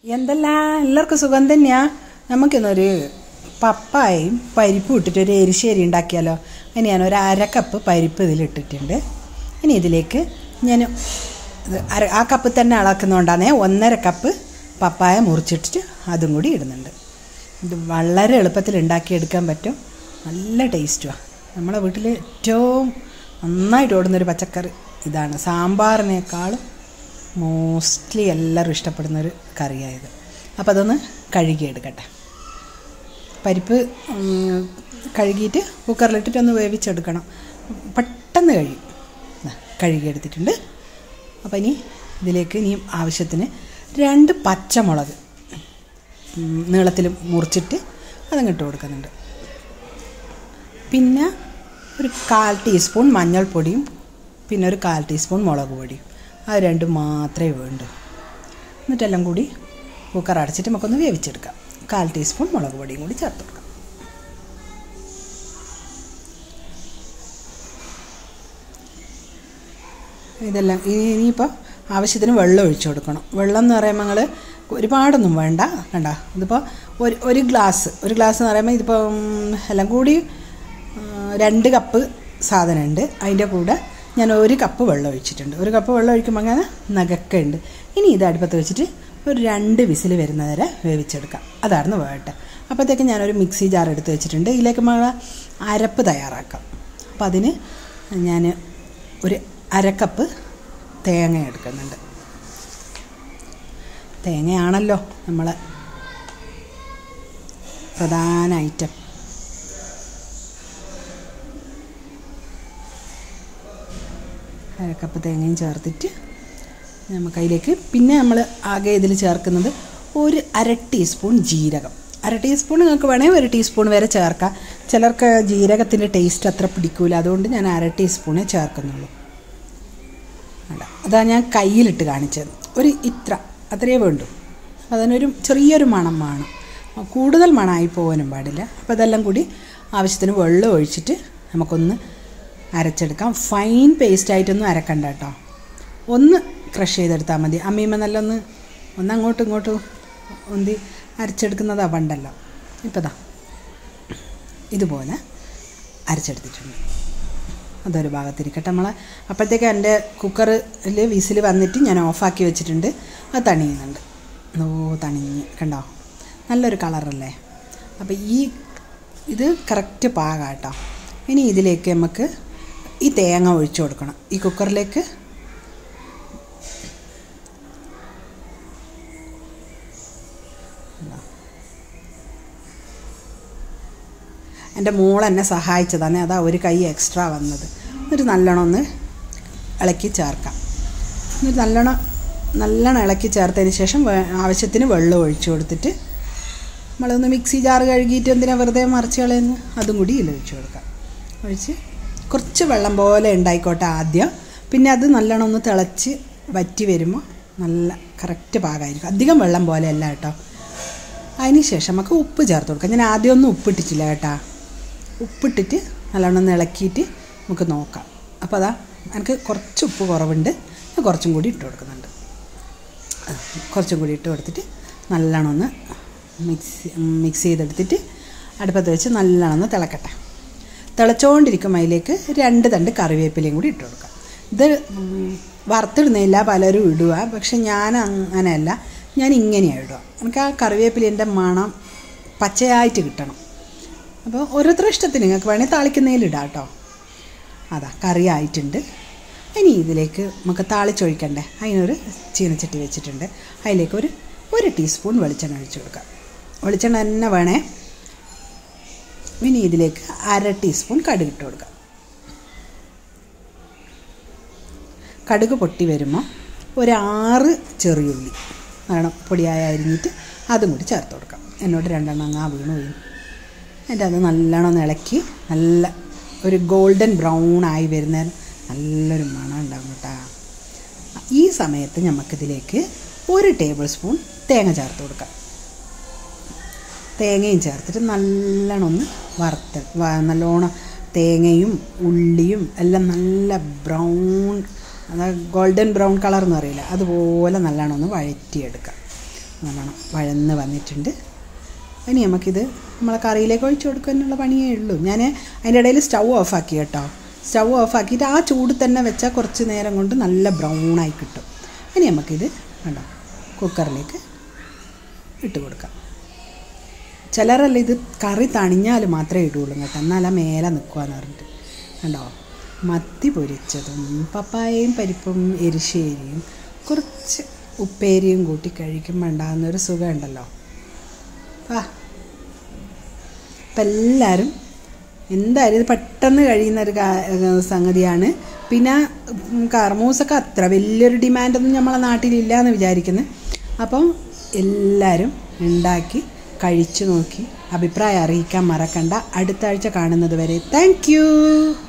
എന്തല്ല എല്ലാവർക്കും സുഖം തന്നെയാ നമുക്കിന്നൊരു പപ്പായും പരിപ്പും ഇട്ടിട്ട് ഒരു എരിശ്ശേരി ഉണ്ടാക്കിയാലോ ഇനി ഞാൻ ഒരു അര കപ്പ് പരിപ്പ് ഇതിലിട്ടിട്ടുണ്ട് ഇനി ഇതിലേക്ക് ഞാൻ ഇത് അര ആ കപ്പ് തന്നെ അളക്കുന്നതുകൊണ്ടാണേ ഒന്നര കപ്പ് പപ്പായ മുറിച്ചിട്ടിട്ട് അതും കൂടി ഇടുന്നുണ്ട് ഇത് വളരെ എളുപ്പത്തിൽ ഉണ്ടാക്കിയെടുക്കാൻ പറ്റും നല്ല ടേസ്റ്റുമാണ് നമ്മളെ വീട്ടിൽ ഏറ്റവും നന്നായിട്ട് ഓടുന്നൊരു പച്ചക്കറി ഇതാണ് സാമ്പാറിനേക്കാളും മോസ്റ്റ്ലി എല്ലാവരും ഇഷ്ടപ്പെടുന്നൊരു കറിയായത് അപ്പോൾ അതൊന്ന് കഴുകിയെടുക്കട്ടെ പരിപ്പ് ഉം, കഴുകിയിട്ട് കുക്കറിലിട്ടിട്ട് ഒന്ന് വേവിച്ചെടുക്കണം പെട്ടെന്ന് കഴിയും ദാ, കഴുകിയെടുത്തിട്ടുണ്ട് അപ്പോൾ ഇനി ഇതിലേക്ക് ഇനി ആവശ്യത്തിന് രണ്ട് പച്ചമുളക് ഉം, നീളത്തിൽ മുറിച്ചിട്ട് അതങ്ങിട്ട് കൊടുക്കുന്നുണ്ട് പിന്നെ ഒരു കാൽ ടീസ്പൂൺ മഞ്ഞൾപ്പൊടിയും പിന്നെ ഒരു കാൽ ടീസ്പൂൺ മുളക് പൊടിയും അത് രണ്ടും മാത്രമേ വേണ്ടൂ എന്നിട്ടെല്ലാം കൂടി കുക്കർ അടച്ചിട്ട് നമുക്കൊന്ന് വേവിച്ചെടുക്കാം കാൽ ടീസ്പൂൺ മുളക് പൊടിയും കൂടി ചേർത്ത് കൊടുക്കാം ഇതെല്ലാം ഇനി ഇനിയിപ്പോൾ ആവശ്യത്തിന് വെള്ളം ഒഴിച്ചു കൊടുക്കണം വെള്ളം എന്ന് പറയുമ്പോൾ നിങ്ങൾ ഒരുപാടൊന്നും വേണ്ട കണ്ട ഇതിപ്പോൾ ഒരു ഒരു ഗ്ലാസ് ഒരു ഗ്ലാസ് എന്ന് പറയുമ്പോൾ ഇതിപ്പോൾ ഉം, എല്ലാം കൂടി ആ, രണ്ട് കപ്പ് സാധനമുണ്ട് അതിൻ്റെ കൂടെ ഞാൻ ഒരു കപ്പ് വെള്ളം ഒഴിച്ചിട്ടുണ്ട് ഒരു കപ്പ് വെള്ളം ഒഴിക്കുമ്പോൾ അങ്ങനെ നഗക്കുണ്ട് ഇനി ഇത് അടുപ്പത്ത് വെച്ചിട്ട് ഒരു രണ്ട് വിസിൽ വരുന്നവരെ വേവിച്ചെടുക്കാം അതായിരുന്നു വേട്ടെ അപ്പോഴത്തേക്ക് ഞാനൊരു മിക്സി ജാർ എടുത്ത് വെച്ചിട്ടുണ്ട് ഇതിലേക്ക് നമ്മൾ അരപ്പ് തയ്യാറാക്കാം അപ്പോൾ അതിന് ഞാൻ ഒരു അരക്കപ്പ് തേങ്ങ എടുക്കുന്നുണ്ട് തേങ്ങയാണല്ലോ നമ്മളെ പ്രധാന ഐറ്റം അരക്കപ്പ് തേങ്ങയും ചേർത്തിട്ട് നമുക്ക് അതിലേക്ക് പിന്നെ നമ്മൾ ആകെ ഇതിൽ ചേർക്കുന്നത് ഒരു അര ടീസ്പൂൺ ജീരകം അര ടീസ്പൂൺ നിങ്ങൾക്ക് വേണമെങ്കിൽ ഒരു ടീസ്പൂൺ വരെ ചേർക്കാം ചിലർക്ക് ജീരകത്തിൻ്റെ ടേസ്റ്റ് അത്ര പിടിക്കൂല അതുകൊണ്ട് ഞാൻ അര ടീസ്പൂണേ ചേർക്കുന്നുള്ളൂ അല്ല അതാ ഞാൻ കയ്യിലിട്ട് കാണിച്ചത് ഒരു ഇത്ര അത്രയേ വേണ്ടൂ അതിനൊരു ചെറിയൊരു മണം വേണം കൂടുതൽ മണമായി പോകാനും പാടില്ല അപ്പോൾ അതെല്ലാം കൂടി ആവശ്യത്തിന് വെള്ളം ഒഴിച്ചിട്ട് നമുക്കൊന്ന് അരച്ചെടുക്കാം ഫൈൻ പേസ്റ്റായിട്ടൊന്നും അരക്കണ്ട കേട്ടോ ഒന്ന് ക്രഷ് ചെയ്തെടുത്താൽ മതി അമ്മീമ്മ നല്ല ഒന്ന് ഒന്ന് അങ്ങോട്ടും ഇങ്ങോട്ടും ഒന്തി അരച്ചെടുക്കുന്നതാ പണ്ടല്ലോ ഇപ്പോൾ ദാ ഇതുപോലെ അരച്ചെടുത്തിട്ടുണ്ട് അതൊരു ഭാഗത്തിരിക്കട്ടെ നമ്മളെ അപ്പോഴത്തേക്ക് എൻ്റെ കുക്കറിൽ വിസിൽ വന്നിട്ട് ഞാൻ ഓഫാക്കി വെച്ചിട്ടുണ്ട് അത് തണിയുന്നുണ്ട് ഓ തണിഞ്ഞ് കണ്ടോ നല്ലൊരു കളറല്ലേ അപ്പോൾ ഈ ഇത് കറക്റ്റ് പാകാട്ടോ ഇനി ഇതിലേക്ക് നമുക്ക് ഈ തേങ്ങ ഒഴിച്ചു കൊടുക്കണം ഈ കുക്കറിലേക്ക് എൻ്റെ മോൾ എന്നെ സഹായിച്ചതാണ് അതാ ഒരു കൈ എക്സ്ട്രാ വന്നത് എന്നിട്ട് നല്ലോണം ഒന്ന് ഇളക്കി ചേർക്കാം എന്നിട്ട് നല്ലോണം നല്ലോണം ഇളക്കി ചേർത്തതിന് ശേഷം വേ- ആവശ്യത്തിന് വെള്ളം ഒഴിച്ചു കൊടുത്തിട്ട് നമ്മളൊന്ന് മിക്സി ജാറ് കഴുകിയിട്ട് എന്തിനാ വെറുതെ മറിച്ച് കളയുന്നു അതും കൂടി ഇതിൽ ഒഴിച്ചു കൊടുക്കാം ഒഴിച്ച് കുറച്ച് വെള്ളം പോലെ ഉണ്ടായിക്കോട്ടെ ആദ്യം പിന്നെ അത് നല്ലോണം ഒന്ന് തിളച്ച് വറ്റി വരുമ്പോൾ നല്ല കറക്റ്റ് പാകമായിരിക്കും അധികം വെള്ളം പോലെയല്ല കേട്ടോ അതിന് ശേഷം നമുക്ക് ഉപ്പ് ചേർത്ത് കൊടുക്കാം ഞാൻ ആദ്യമൊന്നും ഉപ്പിട്ടിട്ടില്ല കേട്ടാ ഉപ്പിട്ടിട്ട് നല്ലോണം ഒന്ന് ഇളക്കിയിട്ട് നമുക്ക് നോക്കാം അപ്പോൾ അതാ എനിക്ക് കുറച്ച് ഉപ്പ് കുറവുണ്ട് ഞാൻ കുറച്ചും കൂടി ഇട്ട് കൊടുക്കുന്നുണ്ട് ആ, കുറച്ചും കൂടി ഇട്ട് കൊടുത്തിട്ട് നല്ലോണം ഒന്ന് മിക്സ് മിക്സ് ചെയ്തെടുത്തിട്ട് അടുപ്പത്ത് വെച്ച് നല്ലോണം ഒന്ന് തിളക്കട്ടെ തിളച്ചുകൊണ്ടിരിക്കുമ്പോൾ അതിലേക്ക് രണ്ട് തണ്ട് കറിവേപ്പിലയും കൂടി ഇട്ട് കൊടുക്കാം ഇത് ഉം, വറുത്തിടുന്നില്ല പലരും ഇടുക പക്ഷെ ഞാൻ അങ്ങനെയല്ല ഞാൻ ഇങ്ങനെയാണ് ഇടുക എനിക്ക് ആ കറിവേപ്പിലേൻ്റെ മണം പച്ചയായിട്ട് കിട്ടണം അപ്പോൾ ഓരോരുത്തരുടെ ഇഷ്ടത്തിന് നിങ്ങൾക്ക് വേണമെങ്കിൽ താളിക്കുന്നതിൽ ഇടാം കേട്ടോ അതാ കറി ആയിട്ടുണ്ട് ഇനി ഇതിലേക്ക് നമുക്ക് താളിച്ചൊഴിക്കണ്ടേ അതിനൊരു ചീനച്ചട്ടി വെച്ചിട്ടുണ്ട് അതിലേക്ക് ഒരു ഒരു ടീസ്പൂൺ വെളിച്ചെണ്ണ ഒഴിച്ച് കൊടുക്കാം വെളിച്ചെണ്ണ തന്നെ വേണേ ഇനി ഇതിലേക്ക് അര ടീസ്പൂൺ കടുക് ഇട്ട് കൊടുക്കാം കടുക് പൊട്ടി വരുമ്പോൾ ഒരു ആറ് ചെറിയുള്ളി വേണം പൊടിയായ അരിഞ്ഞിട്ട് അതും കൂടി ചേർത്ത് കൊടുക്കാം എന്നോട് രണ്ടെണ്ണം അങ്ങ് ആ വീണ് പോയി എന്നിട്ട് അത് നല്ലോണം ഒന്ന് ഇളക്കി നല്ല ഒരു ഗോൾഡൻ ബ്രൗൺ ആയി വരുന്ന നല്ലൊരു മണം ഉണ്ടാകും കേട്ടോ ഈ സമയത്ത് നമുക്കിതിലേക്ക് ഒരു ടേബിൾ സ്പൂൺ തേങ്ങ ചേർത്ത് കൊടുക്കാം തേങ്ങയും ചേർത്തിട്ട് നല്ലോണം ഒന്ന് വറുത്ത് വ- നല്ലോണം തേങ്ങയും ഉള്ളിയും എല്ലാം നല്ല ബ്രൗൺ അതായത് ഗോൾഡൻ ബ്രൗൺ കളർ എന്ന് പറയില്ല അതുപോലെ നല്ലോണം ഒന്ന് വഴറ്റിയെടുക്കാം നല്ലോണം വഴന്ന് വന്നിട്ടുണ്ട് ഇനി നമുക്കിത് നമ്മളെ കറിയിലേക്ക് ഒഴിച്ചു കൊടുക്കാനുള്ള പണിയേ ഉള്ളൂ ഞാൻ അതിൻ്റെ ഇടയിൽ സ്റ്റൗ ഓഫാക്കി കേട്ടോ സ്റ്റൗ ഓഫാക്കിയിട്ട് ആ ചൂട് തന്നെ വെച്ചാൽ കുറച്ച് നേരം കൊണ്ട് നല്ല ബ്രൗണായി കിട്ടും ഇനി നമുക്കിത് കണ്ടോ കുക്കറിലേക്ക് ഇട്ട് കൊടുക്കാം ചിലരെല്ലാം ഇത് കറി തണിഞ്ഞാൽ മാത്രമേ ഇടുള്ളൂ കേട്ടോ എന്നാലാ മേലെ നിൽക്കുകയെന്ന് പറഞ്ഞിട്ട് കണ്ടോ മത്തി പൊരിച്ചതും പപ്പായയും പരിപ്പും എരിശ്ശേരിയും കുറച്ച് ഉപ്പേരിയും കൂട്ടി കഴിക്കുമ്പോൾ ഉണ്ടാകുന്നൊരു സുഖമുണ്ടല്ലോ ആ അപ്പം എല്ലാവരും എന്തായാലും ഇത് പെട്ടെന്ന് കഴിയുന്ന ഒരു കാ- സംഗതിയാണ് പിന്നെ ഉം, കർമൂസൊക്കെ അത്ര വലിയൊരു ഡിമാൻഡൊന്നും നമ്മളെ നാട്ടിലില്ല എന്ന് വിചാരിക്കുന്നു അപ്പം എല്ലാവരും ഉണ്ടാക്കി കഴിച്ചു നോക്കി അഭിപ്രായം അറിയിക്കാൻ മറക്കണ്ട അടുത്ത ആഴ്ച കാണുന്നത് വരെ താങ്ക്